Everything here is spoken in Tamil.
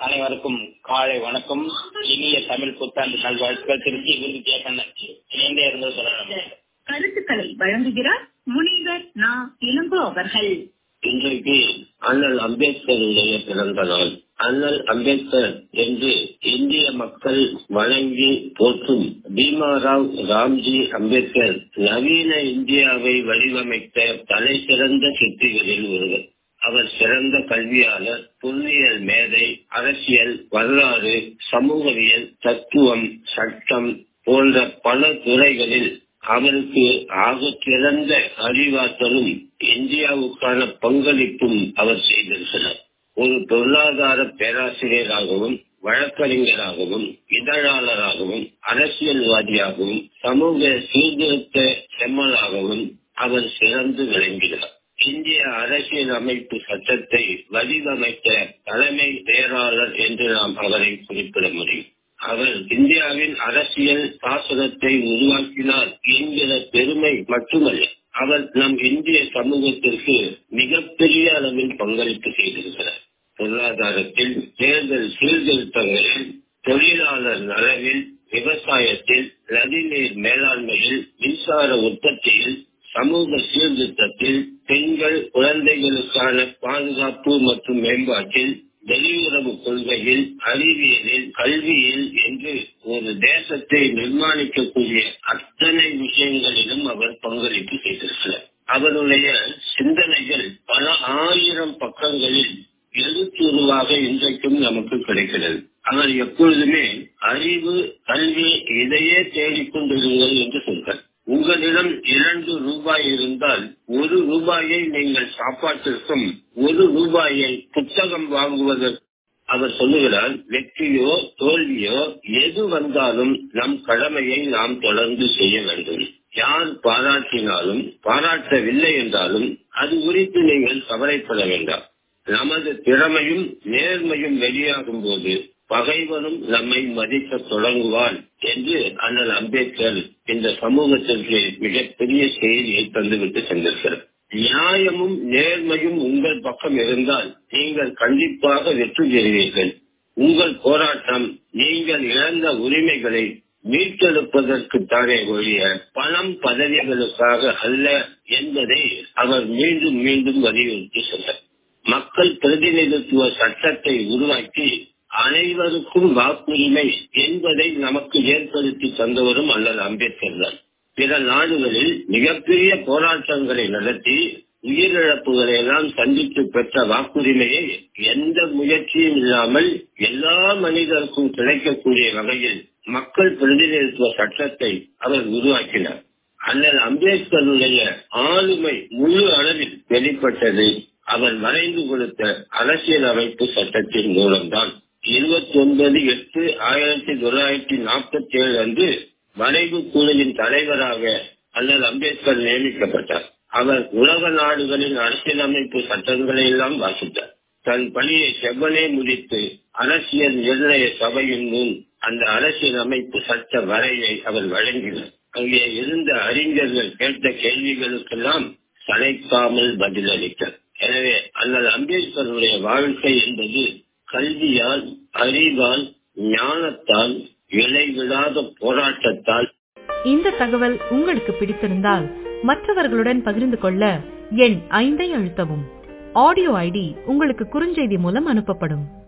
அனைவருக்கும் காலை வணக்கம் இனிய தமிழ் புத்தாண்டு நல்வாழ்த்துக்கள் திருச்சி விருது கேட்கணும் இணைந்தே இருந்தது சொல்லணும் கருத்துக்களை வழங்குகிறார் முனிவர் நா இளங்கோ அவர்கள் இன்றைக்கு அண்ணல் அம்பேத்கருடைய பிறந்த நாள் அண்ணல் அம்பேத்கர் என்று இந்திய மக்கள் வணங்கி போற்றும் பீமாராவ் ராம்ஜி அம்பேத்கர் நவீன இந்தியாவை வடிவமைத்த தலை சிறந்த சிற்பிகளில் ஒருவர் அவர் சிறந்த கல்வியாளர் பொருளியல் மேதை அரசியல் வரலாறு சமூகவியல் தத்துவம் சட்டம் போன்ற பல துறைகளில் அவருக்கு ஆகச் சிறந்த அறிவாற்றலும் இந்தியாவுக்கான பங்களிப்பும் அவர் செய்திருக்கிறார் ஒரு பொருளாதார பேராசிரியராகவும் வழக்கறிஞராகவும் இதழாளராகவும் அரசியல்வாதியாகவும் சமூக சீர்திருத்த செம்மலாகவும் அவர் சிறந்து விளங்கினார் இந்திய அரசியல் அமைப்பு சட்டத்தை வடிவமைத்த தலைமை பேராளர் என்று நாம் அவரை குறிப்பிட முடியும் அவர் இந்தியாவின் அரசியல் சாசனத்தை உருவாக்கினார் என்கிற பெருமை மட்டுமல்ல அவர் நம் இந்திய சமூகத்திற்கு மிகப்பெரிய அளவில் பங்களிப்பு செய்திருக்கிறார் பொருளாதாரத்தில் தேர்தல் சீர்திருத்தங்களில் தொழிலாளர் நலவில் விவசாயத்தில் நதிநீர் மேலாண்மையில் மின்சார உற்பத்தியில் சமூக சீர்திருத்தத்தில் பெண்கள் குழந்தைகளுக்கான பாதுகாப்பு மற்றும் மேம்பாட்டில் வெளியுறவு கொள்கையில் அறிவியலில் கல்வியில் என்று ஒரு தேசத்தை நிர்மாணிக்கக்கூடிய அத்தனை விஷயங்களிலும் அவர் பங்களிப்பு செய்திருக்கிறார் அவருடைய சிந்தனைகள் பல ஆயிரம் பக்கங்களில் எழுத்துருவாக இன்றைக்கும் நமக்கு கிடைக்கிறது அவர் எப்பொழுதுமே அறிவு கல்வி இதையே தேடிக்கொண்டிருங்கள் என்று சொல்கிறார் உங்களிடம் இரண்டு ரூபாய் இருந்தால் ஒரு ரூபாயை நீங்கள் சாப்பாட்டிற்கும் ஒரு ரூபாயை புத்தகம் வாங்குவதற்கு அவர் சொல்லுகிறார் வெற்றியோ தோல்வியோ எது வந்தாலும் நம் கடமையை நாம் தொடர்ந்து செய்ய வேண்டும் யார் பாராட்டினாலும் பாராட்டவில்லை என்றாலும் அது குறித்து நீங்கள் கவலைப்பட வேண்டாம் நமது திறமையும் நேர்மையும் வெளியாகும் போது பகைவனும் நம்மை மதிக்க தொடங்குவான் என்று அண்ணல் அம்பேத்கர் இந்த சமூகத்திற்கு மிகப்பெரிய செய்தியை தந்துவிட்டு சென்றிருக்கிறார் நியாயமும் நேர்மையும் உங்கள் பக்கம் இருந்தால் நீங்கள் கண்டிப்பாக வெற்றி பெறுவீர்கள் உங்கள் போராட்டம் நீங்கள் இழந்த உரிமைகளை மீட்டெடுப்பதற்கு தானே ஒழிய பணம் பதவிகளுக்காக அல்ல என்பதை அவர் மீண்டும் மீண்டும் வலியுறுத்தி சொன்னார் மக்கள் பிரதிநிதித்துவ சட்டத்தை உருவாக்கி அனைவருக்கும் வாக்குரிமை என்பதை நமக்கு ஏற்படுத்தி தந்தவரும் அல்லது அம்பேத்கர் தான் பிற நாடுகளில் மிகப்பெரிய போராட்டங்களை நடத்தி உயிரிழப்புகளை எல்லாம் சந்தித்து பெற்ற வாக்குரிமையை எந்த முயற்சியும் இல்லாமல் எல்லா மனிதருக்கும் கிடைக்கக்கூடிய வகையில் மக்கள் பிரதிநிதித்துவ சட்டத்தை அவர் உருவாக்கினார் அண்ணல் அம்பேத்கருடைய ஆளுமை முழு அளவில் வெளிப்பட்டது அவர் வரைந்து கொடுத்த அரசியல் அமைப்பு சட்டத்தின் மூலம்தான் இருபத்தி ஒன்பது எட்டு ஆயிரத்தி தொள்ளாயிரத்தி நாற்பத்தி ஏழு அன்று வரைவு குழுவின் தலைவராக அல்லது அம்பேத்கர் நியமிக்கப்பட்டார் அவர் உலக நாடுகளின் அரசியலமைப்பு சட்டங்களை எல்லாம் வாசித்தார் தன் பணியை செவ்வனே முடித்து அரசியல் நிர்ணய சபையின் முன் அந்த அரசியல் அமைப்பு சட்ட வரையை அவர் வழங்கினார் அங்கே இருந்த அறிஞர்கள் கேட்ட கேள்விகளுக்கெல்லாம் சளைக்காமல் பதிலளித்தார் எனவே அண்ணல் அம்பேத்கருடைய வாழ்க்கை என்பது கல்வியால் அறிவால் ஞானத்தால் விளைவிடாத போராட்டத்தால் இந்த தகவல் உங்களுக்கு பிடித்திருந்தால் மற்றவர்களுடன் பகிர்ந்து கொள்ள எண் ஐந்தை அழுத்தவும் ஆடியோ ஐடி உங்களுக்கு குறுஞ்செய்தி மூலம் அனுப்பப்படும்